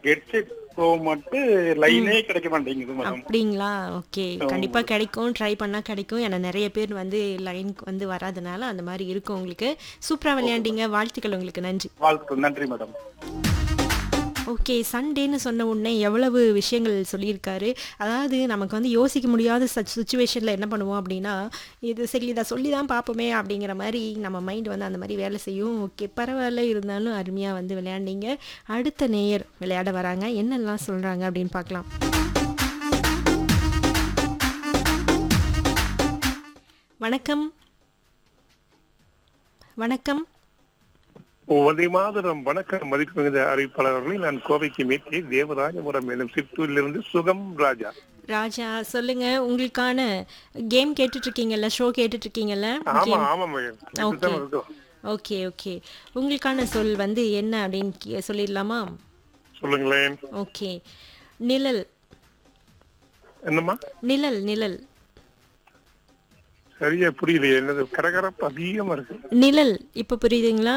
Headset bro மட்டும் லைனே கிடைக்க மாட்டேங்குது மேடம் அப்படிங்களா ஓகே கண்டிப்பா கிடைக்கும் ட்ரை பண்ணா கிடைக்கும் ஏன்னா நிறைய பேர் வந்து லைனுக்கு வந்து வராதனால அந்த மாதிரி இருக்கும் உங்களுக்கு சூப்பரா விளையாண்டீங்க வாழ்த்துக்கள் உங்களுக்கு நன்றி வாழ்த்து நன்றி மேடம் ஓகே சண்டேன்னு சொன்ன உடனே எவ்வளவு விஷயங்கள் சொல்லியிருக்காரு அதாவது நமக்கு வந்து யோசிக்க முடியாத சச் சுச்சுவேஷனில் என்ன பண்ணுவோம் அப்படின்னா இது சரி இதை சொல்லி தான் பார்ப்போமே அப்படிங்கிற மாதிரி நம்ம மைண்ட் வந்து அந்த மாதிரி வேலை செய்யும் ஓகே பரவாயில்ல இருந்தாலும் அருமையாக வந்து விளையாண்டீங்க அடுத்த நேயர் விளையாட வராங்க என்னெல்லாம் சொல்கிறாங்க அப்படின்னு பார்க்கலாம் வணக்கம் வணக்கம் வந்தே மாதரம் வணக்கம் மதிப்பு அறிவிப்பாளர்களை நான் கோவைக்கு மேற்கே தேவராஜபுரம் எனும் சித்தூரிலிருந்து சுகம் ராஜா ராஜா சொல்லுங்க உங்களுக்கான கேம் கேட்டுட்டு இருக்கீங்கல்ல ஷோ கேட்டுட்டு இருக்கீங்கல்ல ஆமா ஆமா மேடம் இப்படித்தான் ஓகே இருக்கும் ஓகே ஓகே உங்களுக்கான சொல் வந்து என்ன அப்படின்னு கே- சொல்லிடலாமா சொல்லுங்களேன் ஓகே நிழல் என்னம்மா நிழல் நிழல் சரியா புரியலையே என்னது கரகரப்பு அதிகமா இருக்கு நிழல் இப்ப புரியுதுங்களா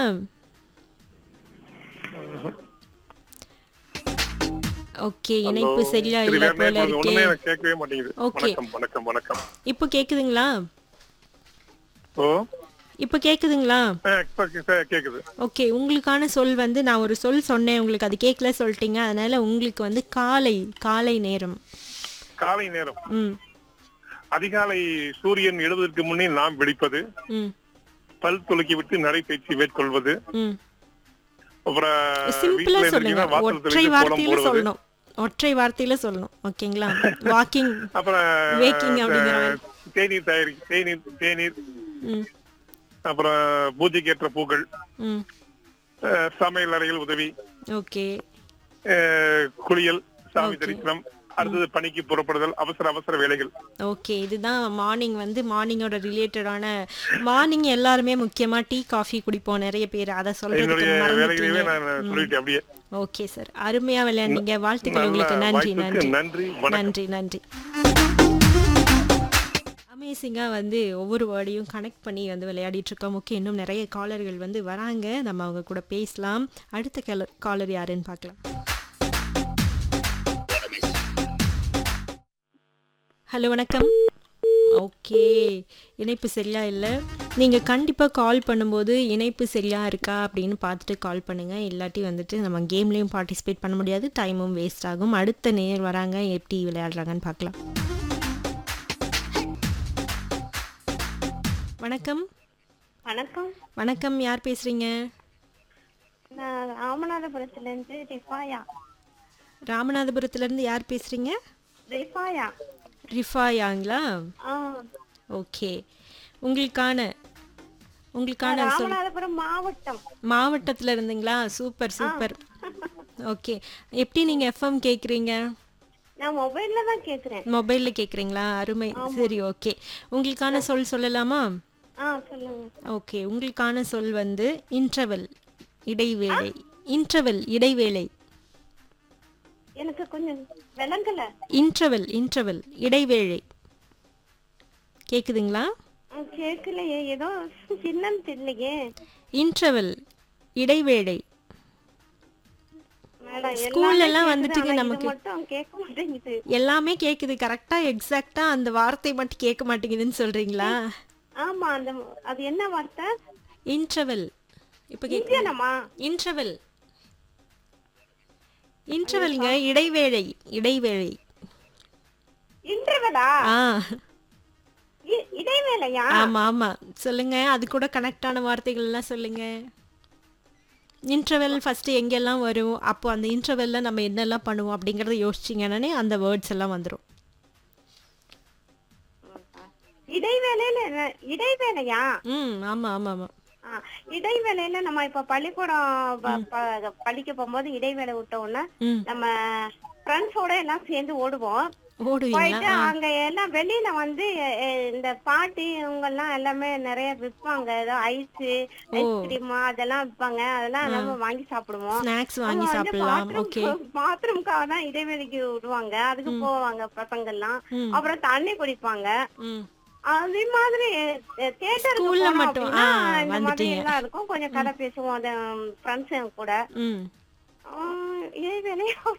ஓகே இணைப்பு சரியா சரி, இல்ல வேற போல நேரம் இருக்கே ஒண்ணுமே எனக்கு கேட்கவே மாட்டேங்குது Okay. வணக்கம் வணக்கம் வணக்கம் இப்போ கேக்குதுங்களா ஓ இப்போ கேக்குதுங்களா ஆ, இப்ப கே- கேக்குது ஓகே உங்களுக்கான சொல் வந்து நான் ஒரு சொல் சொன்னேன் உங்களுக்கு அது கேட்கல சொல்லிட்டீங்க அதனால உங்களுக்கு வந்து காலை காலை நேரம் காலை நேரம் ம் அதிகாலை சூரியன் எழுவதற்கு முன்னே நாம் வெடிப்பது ம் பல் துலக்கி விட்டு நடைபயிற்சி மேற்கொள்வது ம் அப்புறம் சிம்பிளா வீட்டுல சொல்லுங்க இருந்தீங்கன்னா வாசல் ஒற்றை தெளித்து கோலம் வார்த்தையில போடுவது சொல்லணும் ஒற்றை வார்த்தையில சொல்லணும் ஓகேங்களா வாக்கிங் அப்புறம் Waking அப்படிங்கிற மாதிரி. தேநீர் தயாரி தேநீர் தேநீர் ம் அப்புறம் பூஜைக்கு ஏற்ற பூக்கள் ம் அஹ், சமையல் அறையில் உதவி ஓகே அஹ், குளியல் சாமி தரிசனம் அடுத்தது பணிக்கு புறப்படுதல் அவசர அவசர வேலைகள் ஓகே இதுதான் மார்னிங் வந்து மார்னிங்கோட ரிலேட்டடான மார்னிங் எல்லாருமே முக்கியமா டீ காஃபி குடிப்போம் நிறைய பேர் அதை சொல்றதுக்கு என்னுடைய வேலைகளையே மறந்துட்டீங்க நான் சொல்லிட்டேன் அப்படியே ஓகே சார் அருமையா விளையாண்டீங்க வாழ்த்துக்கள் நல்ல உங்களுக்கு நன்றி வாய்ப்புக்கு நன்றி நன்றி வணக்கம் நன்றி நன்றி அமேசிங்காக வந்து ஒவ்வொரு வேர்டையும் கனெக்ட் பண்ணி வந்து விளையாடிட்டு இருக்கோம் ஓகே இன்னும் நிறைய காலர்கள் வந்து வராங்க நம்ம அவங்க கூட பேசலாம் அடுத்த காலர் காலர் யாருன்னு பார்க்கலாம் ஹலோ வணக்கம் ஓகே இணைப்பு சரியா இல்லை நீங்கள் கண்டிப்பாக கால் பண்ணும்போது இணைப்பு சரியா இருக்கா அப்படின்னு பார்த்துட்டு கால் பண்ணுங்கள் இல்லாட்டி வந்துட்டு நம்ம கேம்லேயும் பார்ட்டிசிபேட் பண்ண முடியாது டைமும் வேஸ்ட் ஆகும் அடுத்த நேர் வராங்க எப்படி விளையாடுறாங்கன்னு பார்க்கலாம் வணக்கம் வணக்கம் வணக்கம் யார் பேசுகிறீங்க நான் ராமநாதபுரத்துல இருந்து ரிஃபாயா ராமநாதபுரத்துலேருந்து யார் பேசுகிறீங்க ரிஃபாயா ரிஃபாயாங்களா ஆ ஓகே உங்களுக்கான உங்களுக்கான சொல் ராமநாதபுரம் மாவட்டம் மாவட்டத்துல இருந்துங்களா சூப்பர் சூப்பர் ஓகே எப்படி நீங்க எஃப்எம் கேக்குறீங்க நான் மொபைல்ல தான் கேக்குறேன் மொபைல்ல கேக்குறீங்களா அருமை சரி ஓகே உங்களுக்கான சொல் சொல்லலாமா ஆ சொல்லுங்க ஓகே உங்களுக்கான சொல் வந்து இன்டர்வல் இடைவேளை இன்டர்வல் இடைவேளை எனக்கு கொஞ்சம் விளங்கல இன்டர்வல் இன்டர்வல் இடைவேளை கேக்குதுங்களா ஆ, கேக்கலையே ஏதோ சின்னம் தெரியலையே இன்டர்வல் இடைவேளை மேடம் ஸ்கூல்ல எல்லாம் எல்லாமே வந்துட்டுங்க கேக்குது, ஆனா இது நமக்கு. மட்டும் கேட்க மாட்டேங்குது எல்லாமே கேக்குது கரெக்டா எக்ஸாக்டா அந்த வார்த்தை மட்டும் கேட்க மாட்டேங்குதுன்னு சொல்றீங்களா ஆமா அந்த அது என்ன வார்த்தை இன்டர்வல் இப்போ கேக்குது இந்தியனமா இன்டர்வல் இன்டர்வல்ங்க இடைவேளை இடைவேளை இன்டர்வலா ஆ இ- இடைவேளையா ஆமா ஆமா சொல்லுங்க அது கூட கனெக்ட் ஆன வார்த்தைகள் எல்லாம் சொல்லுங்க இன்டர்வெல் ஃபர்ஸ்ட் எங்கெல்லாம் வரும் அப்போ அந்த இன்டர்வெல்ல நம்ம என்னெல்லாம் பண்ணுவோம் அப்படிங்கறத யோசிச்சிங்கன்னாலே அந்த வேர்ட்ஸ் எல்லாம் வந்துரும் இடைவேளையில என்ன- இடைவேளையா ம் ஆமா ஆமா ஆமா ஆ, இடைவேளையில நம்ம இப்ப பள்ளிக்கூடம் ப- ப- பள்ளிக்கு போகும்போது இடைவேளை விட்ட உடனே ம் நம்ம ஃப்ரெண்ட்ஸோட எல்லாம் சேர்ந்து ஓடுவோம் ஓடுவீங்களா போயிட்டு அங்க எல்லாம் வெளியில வந்து எ, இந்த பாட்டி இவங்க எல்லாம் எல்லாமே நிறைய விற்பாங்க ஏதோ ஐஸ் ஐஸ்கிரீம் அதெல்லாம் விற்பாங்க அதெல்லாம் நம்ம வாங்கி சாப்பிடுவோம் ஸ்நாக்ஸ் வாங்கி சாப்பிடலாம் ஓகே பாத்ரூம்காக தான் இடைவெளிக்கு விடுவாங்க அதுக்கு போவாங்க பசங்க எல்லாம் ம். அப்புறம் தண்ணி குடிப்பாங்க ம் அதே மாதிரி தியேட்டருக்கு ஸ்கூல்ல போனோம் மட்டும், அப்படின்னா ஆ, இந்த மாதிரி வந்துட்டீங்க. எல்லாம் இருக்கும் கொஞ்சம் கதை பேசுவோம் ஃப்ரெண்ட்ஸ் கூட ம் ஆ, இடைவேளை